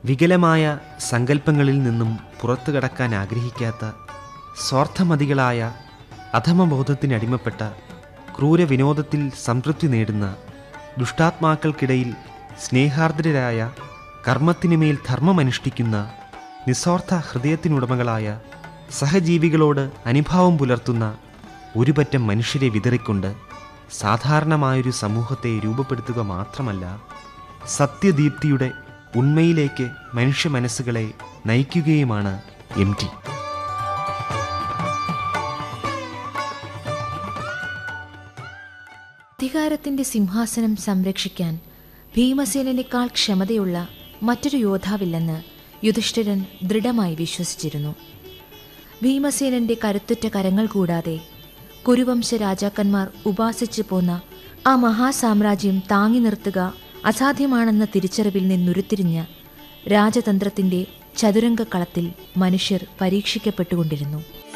വികലമായ സങ്കല്പങ്ങളിൽ നിന്നും പുറത്തു കടക്കാൻ ആഗ്രഹിക്കാത്ത സ്വാർത്ഥമതികളായ അധമബോധത്തിനടിമപ്പെട്ട ക്രൂരവിനോദത്തിൽ സംതൃപ്തി നേടുന്ന ദുഷ്ടാത്മാക്കൾക്കിടയിൽ സ്നേഹാർദ്രരായ കർമ്മത്തിനുമേൽ ധർമ്മമനുഷ്ഠിക്കുന്ന നിസ്വാർത്ഥ ഹൃദയത്തിനുടമകളായ സഹജീവികളോട് അനുഭാവം പുലർത്തുന്ന ഒരു പറ്റം മനുഷ്യരെ വിതറിക്കൊണ്ട് സാധാരണമായൊരു സമൂഹത്തെ രൂപപ്പെടുത്തുക മാത്രമല്ല സത്യദീപ്തിയുടെ ഉണ്മയിലേക്ക് മനുഷ്യ മനസ്സുകളെ നയിക്കുകയുമാണ് എം ടി അധികാരത്തിന്റെ സിംഹാസനം സംരക്ഷിക്കാൻ ഭീമസേനനേക്കാൾ ക്ഷമതയുള്ള മറ്റൊരു യോദ്ധാവില്ലെന്ന് യുധിഷ്ഠിരൻ ദൃഢമായി വിശ്വസിച്ചിരുന്നു ഭീമസേനന്റെ കരുത്തുറ്റ കരങ്ങൾ കൂടാതെ കുരുവംശ രാജാക്കന്മാർ ഉപാസിച്ചു പോന്ന ആ മഹാസാമ്രാജ്യം താങ്ങി നിർത്തുക അസാധ്യമാണെന്ന തിരിച്ചറിവിൽ നിന്നുരുത്തിരിഞ്ഞ രാജതന്ത്രത്തിന്റെ ചതുരംഗക്കളത്തിൽ മനുഷ്യർ പരീക്ഷിക്കപ്പെട്ടുകൊണ്ടിരുന്നു